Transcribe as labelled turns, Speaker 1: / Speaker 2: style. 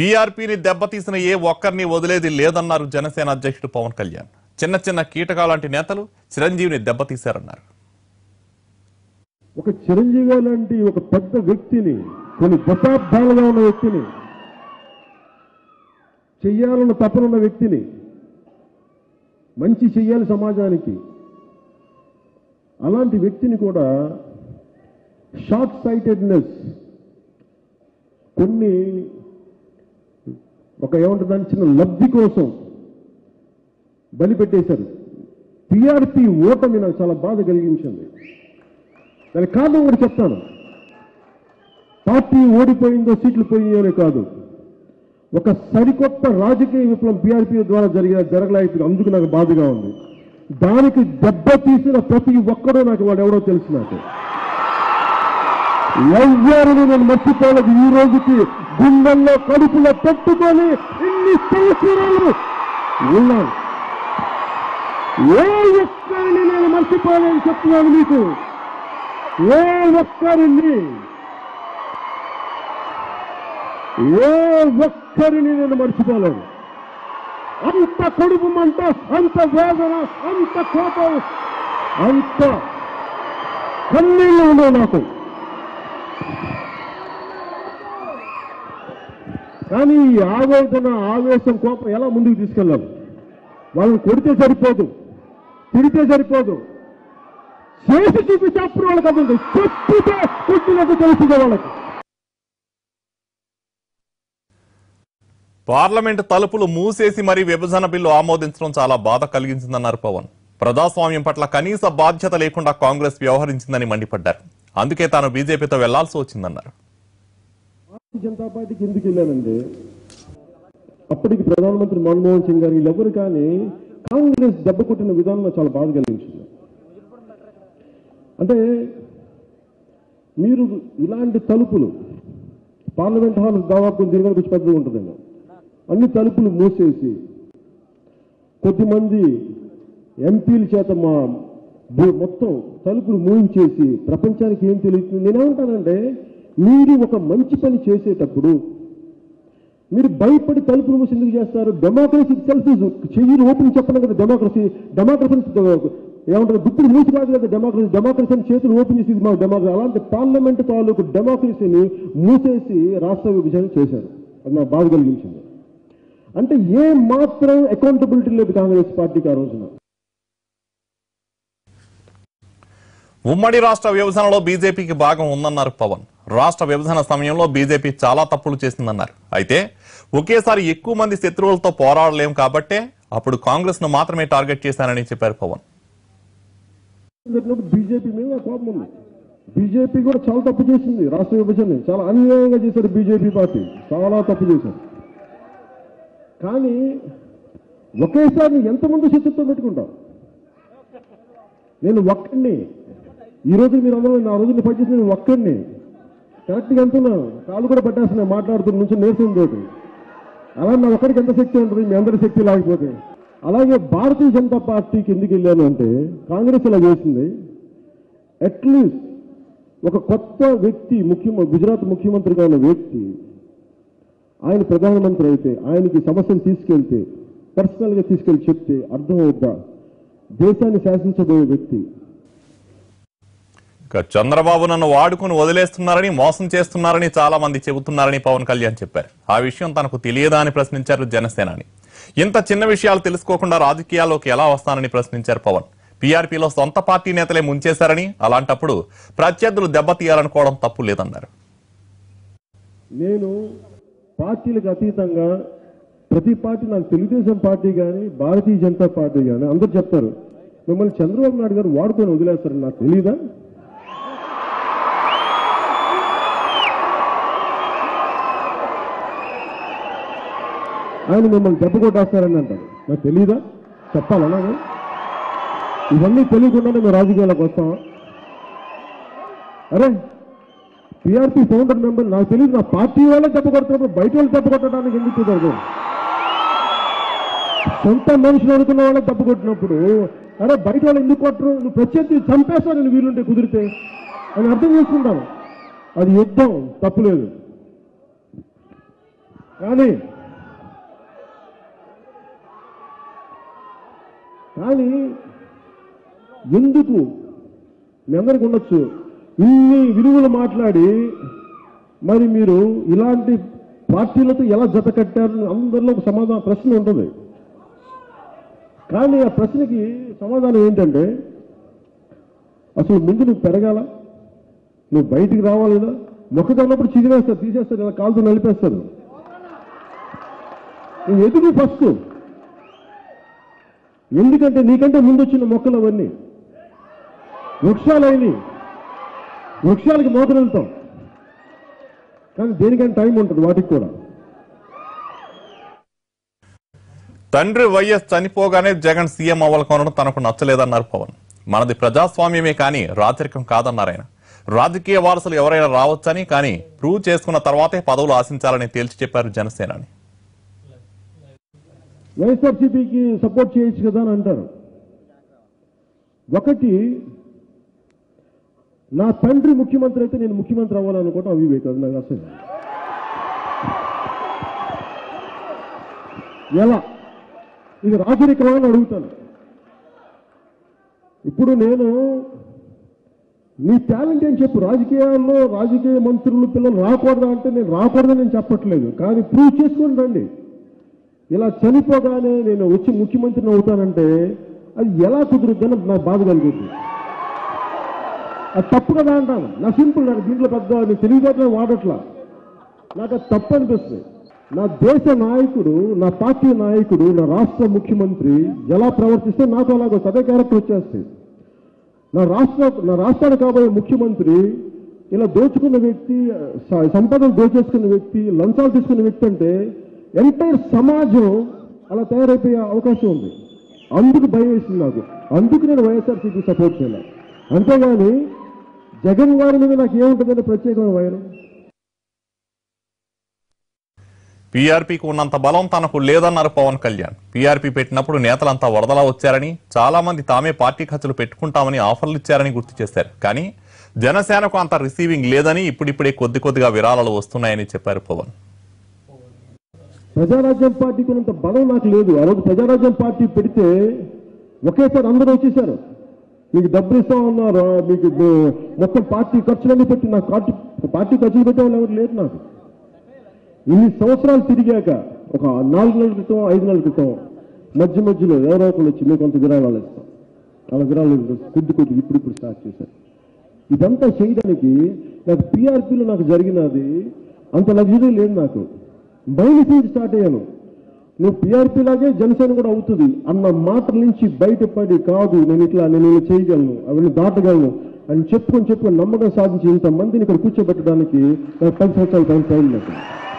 Speaker 1: పీఆర్పీని దెబ్బతీసిన ఏ ఒక్కరిని వదిలేది లేదన్నారు జనసేన అధ్యక్షుడు పవన్ కళ్యాణ్ చిన్న చిన్న కీటకాలాంటి నేతలు చిరంజీవిని దెబ్బతీశారన్నారు
Speaker 2: ఒక చిరంజీవి లాంటి ఒక పెద్ద వ్యక్తిని కొన్ని దశాబ్దాలుగా ఉన్న వ్యక్తిని చెయ్యాలన్న తపనున్న వ్యక్తిని మంచి చెయ్యాలి సమాజానికి అలాంటి వ్యక్తిని కూడా షార్ట్ సైటెడ్నెస్ కొన్ని ఒక ఏమంటుంది దాని చిన్న లబ్ధి కోసం బలి పెట్టేశారు పిఆర్పి ఓటమి నాకు చాలా బాధ కలిగించింది దానికి కారణం కూడా చెప్తాను పార్టీ ఓడిపోయిందో సీట్లు పోయినాయో కాదు ఒక సరికొత్త రాజకీయ విప్లవం పీఆర్పీ ద్వారా జరిగిన జరగలేదు అందుకు నాకు బాధగా ఉంది దానికి దెబ్బ తీసిన ప్రతి ఒక్కడూ నాకు వాడు ఎవడో తెలుసు నాకు ఎవ్వరిని నేను మర్చిపోలేదు ఈ రోజుకి గుండెల్లో కడుపులో పెట్టుకొని ఇన్ని సంవత్సరాలు ఉన్నాను ఏ ఒక్కరిని నేను మర్చిపోలేని చెప్తున్నాను మీకు ఏ ఒక్కరిని ఏ ఒక్కరిని నేను మర్చిపోలేను అంత కడుపు మంట అంత వేదన అంత కోపం అంత కన్నీళ్ళు ఉన్నాయి నాకు కానీ ఈ ఆవేదన ఆవేశం కోపం ఎలా ముందుకు తీసుకెళ్ళాలి వాళ్ళని కొడితే సరిపోదు తిడితే సరిపోదు చేసి చూపించి అప్పుడు వాళ్ళకి అర్థం చెప్తే కొట్టినట్టు తెలుస్తుంది వాళ్ళకి
Speaker 1: పార్లమెంటు తలుపులు మూసేసి మరీ విభజన బిల్లు ఆమోదించడం చాలా బాధ కలిగించిందన్నారు పవన్ ప్రజాస్వామ్యం పట్ల కనీస బాధ్యత లేకుండా కాంగ్రెస్ వ్యవహరించిందని మండిపడ్డారు అందుకే తాను బీజేపీతో వెళ్లాల్సి వచ్చిందన్నారు
Speaker 2: భారతీయ జనతా పార్టీకి ఎందుకు వెళ్ళానంటే అప్పటికి ప్రధానమంత్రి మన్మోహన్ సింగ్ గారు వీళ్ళెవరు కానీ కాంగ్రెస్ దెబ్బ కొట్టిన విధానం నాకు చాలా బాధ కలిగించింది అంటే మీరు ఇలాంటి తలుపులు పార్లమెంట్ హాల్ దాదాపు తిరగడానికి వచ్చి పెద్దగా ఉంటుందండి అన్ని తలుపులు మూసేసి కొద్దిమంది ఎంపీల చేత మా భూ- మొత్తం తలుపులు మూయించేసి ప్రపంచానికి ఏం తెలియదు నేనేమంటానంటే మీరు ఒక మంచి పని చేసేటప్పుడు మీరు భయపడి తలుపులు మూసి ఎందుకు చేస్తారు డెమోక్రసీ సెల్ఫ్ చెయ్యి ఓపెన్ చెప్పడం కదా డెమోక్రసీ డెమోక్రసీ ఏమంటారు దుప్పుడు మూసి కాదు కదా డెమోక్రసీ డెమోక్రసీ అని చేతులు ఓపెన్ చేసి ఇది మా డెమోక్రసీ అలాంటి పార్లమెంట్ తాలూకు డెమోక్రసీని మూసేసి రాష్ట్ర విభజన చేశారు అది నాకు బాధ కలిగించింది అంటే ఏ మాత్రం అకౌంటబిలిటీ లేదు కాంగ్రెస్ పార్టీకి ఆ రోజున
Speaker 1: ఉమ్మడి రాష్ట్ర విభజనలో బీజేపీకి భాగం ఉందన్నారు పవన్ రాష్ట్ర విభజన సమయంలో బీజేపీ చాలా తప్పులు చేసిందన్నారు అయితే ఒకేసారి ఎక్కువ మంది శత్రువులతో పోరాడలేం కాబట్టే అప్పుడు కాంగ్రెస్ ను మాత్రమే టార్గెట్ చేశానని చెప్పారు పవన్
Speaker 2: జరిగినప్పుడు బీజేపీ మీద నాకు కోపం ఉంది బీజేపీ కూడా చాలా తప్పు చేసింది రాష్ట్ర విభజన చాలా అన్యాయంగా చేశారు బీజేపీ పార్టీ చాలా తప్పు చేశారు కానీ ఒకేసారి నువ్వు ఎంతమంది శత్రుత్వం పెట్టుకుంటావు నేను ఒక్కడిని ఈ రోజు మీరు అందరూ నా రోజున పనిచేసి నేను ఒక్కడిని కరెక్ట్గా అంటున్నాను కాళ్ళు కూడా పట్టేస్తున్నాయి మాట్లాడుతున్న నుంచి నేర్చుకుని తోటి అలా నా ఒక్కడికి ఎంత శక్తి ఉంటుంది మీ అందరి శక్తి లేకపోతే అలాగే భారతీయ జనతా పార్టీకి ఎందుకు వెళ్ళాను అంటే కాంగ్రెస్ ఇలా చేసింది అట్లీస్ట్ ఒక కొత్త వ్యక్తి ముఖ్య గుజరాత్ ముఖ్యమంత్రిగా ఉన్న వ్యక్తి ఆయన ప్రధానమంత్రి అయితే ఆయనకి సమస్యను తీసుకెళ్తే పర్సనల్గా తీసుకెళ్లి చెప్తే అర్థం అవుద్దా దేశాన్ని శాసించబోయే వ్యక్తి
Speaker 1: ఇక చంద్రబాబు నన్ను వాడుకుని వదిలేస్తున్నారని మోసం చేస్తున్నారని చాలా మంది చెబుతున్నారని పవన్ కళ్యాణ్ చెప్పారు ఆ విషయం తనకు తెలియదా అని ప్రశ్నించారు జనసేనాని ఇంత చిన్న విషయాలు తెలుసుకోకుండా రాజకీయాల్లోకి ఎలా వస్తానని ప్రశ్నించారు పవన్ పీఆర్పీలో సొంత పార్టీ నేతలే ముంచేశారని అలాంటప్పుడు ప్రత్యర్థులు దెబ్బతీయాలనుకోవడం తప్పు లేదన్నారు
Speaker 2: నేను పార్టీలకు అతీతంగా ప్రతి పార్టీ నాకు తెలుగుదేశం పార్టీ కానీ భారతీయ జనతా పార్టీ కానీ అందరూ చెప్తారు మిమ్మల్ని చంద్రబాబు నాయుడు గారు వాడుకొని వదిలేస్తారని నాకు తెలీదా ఆయన మిమ్మల్ని దెబ్బ కొట్టేస్తారని అంటారు నాకు తెలీదా చెప్పాలన్నా ఇవన్నీ తెలియకుండానే మేము రాజకీయాలకు వస్తామా అరే టీఆర్పీ ఫౌండర్ మెంబర్ నాకు తెలియదు నా పార్టీ వాళ్ళే దెబ్బ కొడుతున్నప్పుడు బయట వాళ్ళు దెబ్బ కొట్టడానికి ఎందుకు కుదరదు సొంత మనుషులు అనుకున్న వాళ్ళే దెబ్బ కొట్టినప్పుడు అరే బయట వాళ్ళు ఎందుకు కొట్టరు నువ్వు ప్రత్యర్థి చంపేస్తావు నేను వీలుంటే కుదిరితే అని అర్థం చేసుకుంటాను అది యుద్ధం తప్పులేదు కానీ కానీ ఎందుకు మీ అందరికి ఉండొచ్చు ఇన్ని విలువలు మాట్లాడి మరి మీరు ఇలాంటి పార్టీలతో ఎలా జత కట్టారు అందరిలో ఒక సమాధానం ప్రశ్న ఉంటుంది కానీ ఆ ప్రశ్నకి సమాధానం ఏంటంటే అసలు ముందు నువ్వు పెరగాల నువ్వు బయటికి రావాలి కదా మొక్కజొన్నప్పుడు చిదివేస్తారు తీసేస్తారు ఇలా కాలుతో నలిపేస్తారు నువ్వు ఎదుగు ఫస్ట్ ఎందుకంటే నీకంటే ముందు వచ్చిన మొక్కలు అవన్నీ వృక్షాలైనవి వృక్షాలకి మోతలు వెళ్తాం కానీ దేనికైనా టైం ఉంటుంది వాటికి కూడా
Speaker 1: తండ్రి వైఎస్ చనిపోగానే జగన్ సీఎం అవ్వాలనుకోవడం తనకు నచ్చలేదన్నారు పవన్ మనది ప్రజాస్వామ్యమే కానీ రాచరికం కాదన్నారు ఆయన రాజకీయ వారసులు ఎవరైనా రావచ్చని కానీ ప్రూవ్ చేసుకున్న తర్వాతే పదవులు ఆశించాలని తేల్చి చెప్పారు జనసేనాని
Speaker 2: వైఎస్ఆర్సీపీకి సపోర్ట్ చేయొచ్చు కదా అని అంటారు ఒకటి నా తండ్రి ముఖ్యమంత్రి అయితే నేను ముఖ్యమంత్రి అవ్వాలనుకోవటం అవివేకం అది నాకు అసలు ఎలా ఇది రాజరికమా అని అడుగుతాను ఇప్పుడు నేను నీ టాలెంట్ ఏం చెప్పు రాజకీయాల్లో రాజకీయ మంత్రులు పిల్లలు రాకూడదా అంటే నేను రాకూడదని నేను చెప్పట్లేదు కానీ ప్రూవ్ చేసుకొని రండి ఇలా చనిపోగానే నేను వచ్చి ముఖ్యమంత్రిని అవుతానంటే అది ఎలా కుదురుద్దని నాకు బాధ కలుగుతుంది అది తప్పు కదా అంటాను నా సింపుల్ నాకు దీంట్లో పెద్ద నేను తెలివితేటలు వాడట్లా నాకు అది తప్పు అనిపిస్తుంది నా దేశ నాయకుడు నా పార్టీ నాయకుడు నా రాష్ట్ర ముఖ్యమంత్రి ఎలా ప్రవర్తిస్తే నాకు అలాగ అదే క్యారెక్టర్ వచ్చేస్తాయి నా రాష్ట్ర నా రాష్ట్రానికి కాబోయే ముఖ్యమంత్రి ఇలా దోచుకున్న వ్యక్తి స- సంపదను దోచేసుకున్న వ్యక్తి లంచాలు తీసుకున్న వ్యక్తి అంటే ఎంటైర్ సమాజం అలా తయారైపోయే అవకాశం ఉంది అందుకు భయం వేసింది నాకు అందుకు నేను వైఎస్ఆర్సీపీ సపోర్ట్ చేయాలి అంతేగాని జగన్ గారి మీద నాకు ఏముంటుందని ప్రత్యేకమైన వైరం
Speaker 1: పీఆర్పీకి ఉన్నంత బలం తనకు లేదన్నారు పవన్ కళ్యాణ్ పీఆర్పీ పెట్టినప్పుడు నేతలంతా వరదలా వచ్చారని చాలా మంది తామే పార్టీ ఖర్చులు పెట్టుకుంటామని ఆఫర్లు ఇచ్చారని గుర్తు చేశారు కానీ జనసేనకు అంత రిసీవింగ్ లేదని ఇప్పుడిప్పుడే కొద్ది కొద్దిగా విరాళాలు వస్తున్నాయని చెప్పారు పవన్
Speaker 2: ప్రజారాజ్యం పార్టీకి ఉన్నంత బలం నాకు లేదు ఆ రోజు ప్రజారాజ్యం పార్టీ పెడితే ఒకేసారి అందరూ వచ్చేసారు మీకు డబ్బులు ఇస్తామన్నారు మీకు దో- మొత్తం పార్టీ ఖర్చులన్నీ పెట్టి నాకు పార్టీ పార్టీ ఖర్చులు పెట్టే వాళ్ళు ఎవరు లేరు నాకు ఇన్ని సంవత్సరాలు తిరిగాక ఒక నాలుగు నెలల క్రితం ఐదు నెలల క్రితం మధ్య మధ్యలో ఎవరో ఒకరు వచ్చి మీకు కొంత విరాళాలు ఇస్తాం అలా విరాళాలు కొద్ది కొద్ది ఇప్పుడు ఇప్పుడు స్టార్ట్ చేశారు ఇదంతా చేయడానికి నాకు పీఆర్పీలో నాకు జరిగినది అంత లగ్జరీ లేదు నాకు బయలు ఫీల్డ్ స్టార్ట్ అయ్యాను నువ్వు పీఆర్పీ లాగే జనసేన కూడా అవుతుంది అన్న మాటల నుంచి బయటపడి కాదు నేను ఇట్లా నేను ఇలా చేయగలను అవన్నీ దాటగలను అని చెప్పుకొని చెప్పుకొని నమ్మకం సాధించి ఇంతమందిని ఇక్కడ కూర్చోబెట్టడానికి నాకు పది సంవత్సరాల టైం టైం నాకు